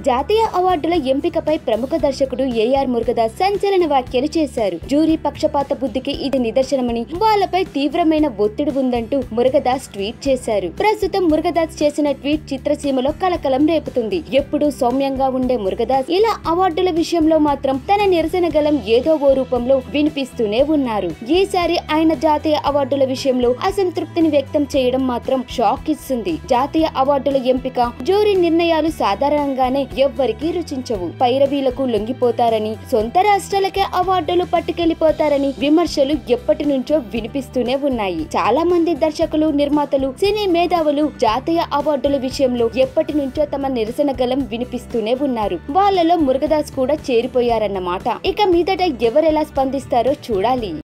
జాతీయ అవార్డుల ఎంపికపై ప్రముఖ దర్శకుడు ఏఆర్ మురుగదాస్ సంచలన వ్యాఖ్యలు చేశారు జూరీ పక్షపాత బుద్ధికి ఇది నిదర్శనమని వాళ్ళపై తీవ్రమైన ఒత్తిడి ఉందంటూ మురుగదాస్ ట్వీట్ చేశారు ప్రస్తుతం మురుగదాస్ చేసిన ట్వీట్ చిత్రసీమలో కలకలం రేపుతుంది ఎప్పుడూ సౌమ్యంగా ఉండే మురుగదాస్ ఇలా అవార్డుల విషయంలో మాత్రం తన నిరసన గలం ఏదో ఓ రూపంలో వినిపిస్తూనే ఉన్నారు ఈసారి ఆయన జాతీయ అవార్డుల విషయంలో అసంతృప్తిని వ్యక్తం చేయడం మాత్రం షాక్ ఇస్తుంది జాతీయ అవార్డుల ఎంపిక జూరీ నిర్ణయాలు సాధారణంగానే ఎవ్వరికీ రుచించవు పైరవీలకు లొంగిపోతారని సొంత రాష్ట్రాలకే అవార్డులు పట్టుకెళ్లిపోతారని విమర్శలు ఎప్పటి నుంచో వినిపిస్తూనే ఉన్నాయి చాలా మంది దర్శకులు నిర్మాతలు సినీ మేధావులు జాతీయ అవార్డుల విషయంలో ఎప్పటి నుంచో తమ నిరసన గలం వినిపిస్తూనే ఉన్నారు వాళ్ళలో మురుగదాస్ కూడా చేరిపోయారన్నమాట ఇక మీదట ఎవరెలా స్పందిస్తారో చూడాలి